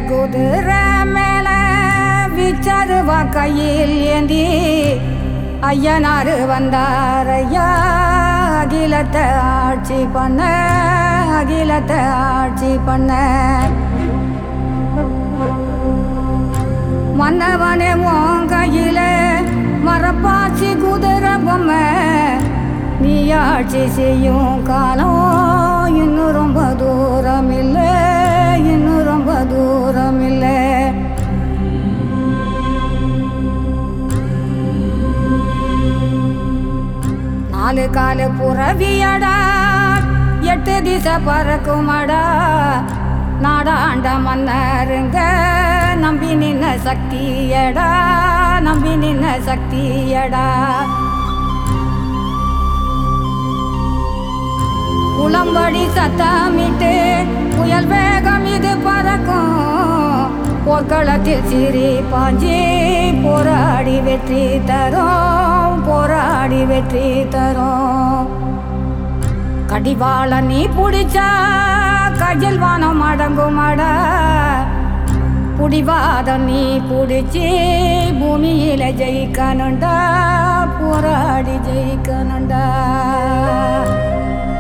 குதிரை மேல விச்சருவா கையில் ஏந்தி ஐயனாரு வந்தார் ஐயா அகிலத்தை ஆட்சி பண்ண அகிலத்தை ஆட்சி பண்ண மன்னவனே உன் கையில மரப்பாச்சி குதிரை பொம்மை நீ ஆட்சி செய்யும் காலம் இன்னும் ரொம்ப தூரம் இல்லை இன்னும் ரொம்ப தூரம் இல்லை நாலு காலு புறவியடா எட்டு திசை பறக்குமடா நாடாண்ட மன்னருங்க நம்பி நின்ன சக்தியடா நம்பி நின்ன சக்தியடா குளம்படி சத்தமிட்டு புயல் வேகம் இது பறக்கும் போர்க்களத்தில் சிறி பாஞ்சி போராடி வெற்றி தரும் போராடி வெற்றி தரும் கடிவாள நீ பிடிச்சா கஜல் வானம் அடங்குமடா புடிவாதம் நீ பிடிச்சி பூமியில ஜெயிக்கணுண்டா போராடி ஜெயிக்கணுண்டா